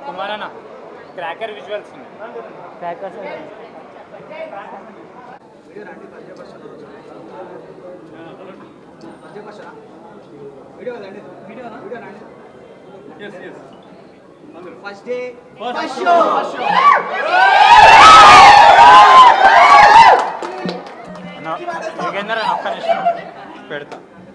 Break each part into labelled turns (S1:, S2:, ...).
S1: కుమారన్న cracker visuals ఉన్నాయి
S2: crackers
S3: first day
S1: అన్న, యుగేందర్ అన్న ఒక్క నిమిషం పెడతా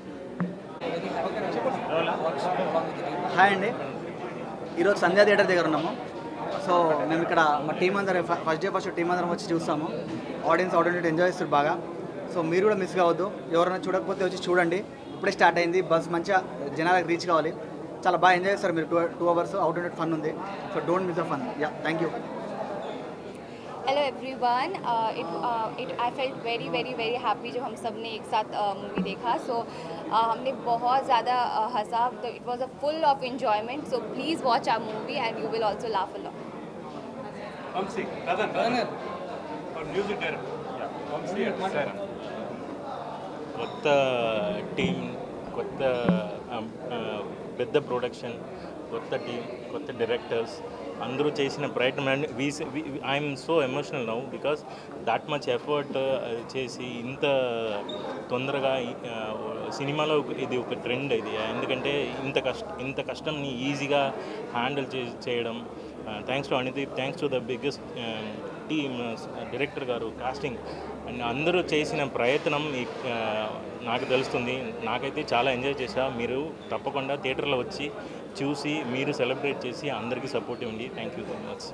S3: హాయ్ అండి ఈరోజు సంధ్యా థియేటర్ దగ్గర ఉన్నాము సో మేము ఇక్కడ మా టీం అందరం ఫస్ట్ డే ఫస్ట్ టీం అందరం వచ్చి చూస్తాము ఆడియన్స్ ఆడియన్స్ ఎంజాయ్ చేస్తారు బాగా సో మీరు కూడా మిస్ కావద్దు ఎవరైనా చూడకపోతే వచ్చి చూడండి ఇప్పుడే స్టార్ట్ అయింది బస్ మంచిగా జనాలకు రీచ్ కావాలి చాలా బాగా ఎంజాయ్ చేస్తారు మీరు two two hours out and fun ఉంది so don't miss the fun yeah thank you
S4: hello everyone it it I felt very very very happy जब हम सब ने एक साथ मूवी देखा सो हमने बहुत ज़्यादा uh, हंसा तो it was a full of enjoyment so please watch our movie and you will also laugh a lot
S5: Vamsi Kadan music director Vamsi sir
S6: కొత్త టీం కొత్త ఆ, ఆ, పెద్ద ప్రొడక్షన్ కొత్త టీం కొత్త డైరెక్టర్స్ అందరూ చేసిన ప్రయత్నం and we I'm so emotional now because that much effort చేసి ఇంత తొందరగా ఈ- ఆ, సినిమాలో ఒక- ఇది ఒక ట్రెండ్ ఇది ఎందుకంటే ఇంత కష్ట ఇంత కష్టంని ఈజీగా హ్యాండిల్ చే చేయడం thanks to Anudeep thanks to the biggest team director గారు కాస్టింగ్ అండ్ అందరూ చేసిన ప్రయత్నం ఈ- ఆ, నాకు తెలుస్తుంది నాకైతే చాలా ఎంజాయ్ చేశా మీరు తప్పకుండా థియేటర్లో వచ్చి చూసి మీరు సెలబ్రేట్ చేసి అందరికీ సపోర్ట్ ఇవ్వండి thank you so much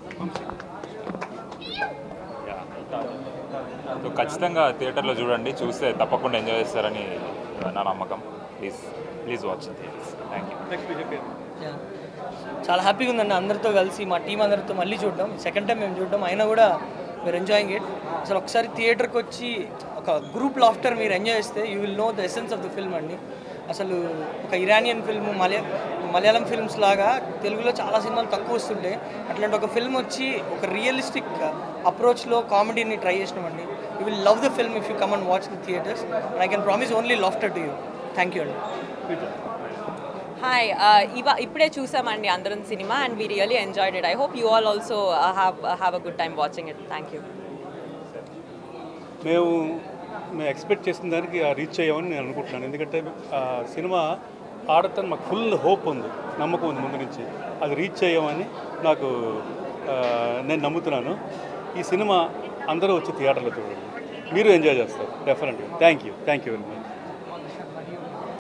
S5: so ఖచ్చితంగా థియేటర్లో చూడండి చూస్తే తప్పకుండా ఎంజాయ్ చేస్తారని నా నమ్మకం please please watch thank you
S2: చాలా హ్యాపీగా ఉందండి అందరితో కలిసి మా టీం అందరితో మళ్ళీ చూడడం సెకండ్ టైం మేము చూడడం అయినా కూడా మీరు ఎంజాయింగ్ ఇట్ అసలు ఒకసారి థియేటర్కి వచ్చి ఒక గ్రూప్ లాఫ్టర్ మీరు ఎంజాయ్ చేస్తే you will know the essence of the film అండి అసలు ఒక ఇరానియన్ ఫిల్మ్ మలయా మలయాళం ఫిల్మ్స్ లాగా తెలుగులో చాలా సినిమాలు తక్కువ వస్తుంటాయి అట్లాంటి ఒక ఫిల్మ్ వచ్చి ఒక రియలిస్టిక్ అప్రోచ్లో కామెడీని ట్రై చేసినామండి you will love the film if you come and watch the theatres I can promise only laughter to you thank you అండి
S7: హాయ్ ఇవా ఇప్పుడే చూసామండి అందరం సినిమా and we really enjoyed it I hope you all also have have a good time watching it thank you
S8: మేము మేము expect చేసిన దానికి రీచ్ అయ్యామని నేను అనుకుంటున్నాను ఎందుకంటే ఆ సినిమా ఆడతాను మాకు ఫుల్ హోప్ ఉంది నమ్మకం ఉంది ముందు నుంచి అది రీచ్ అయ్యామని నాకు ఆ, నేను నమ్ముతున్నాను ఈ సినిమా అందరూ వచ్చి థియేటర్లో చూడండి మీరు ఎంజాయ్ చేస్తారు డెఫినెట్గా thank you thank you very much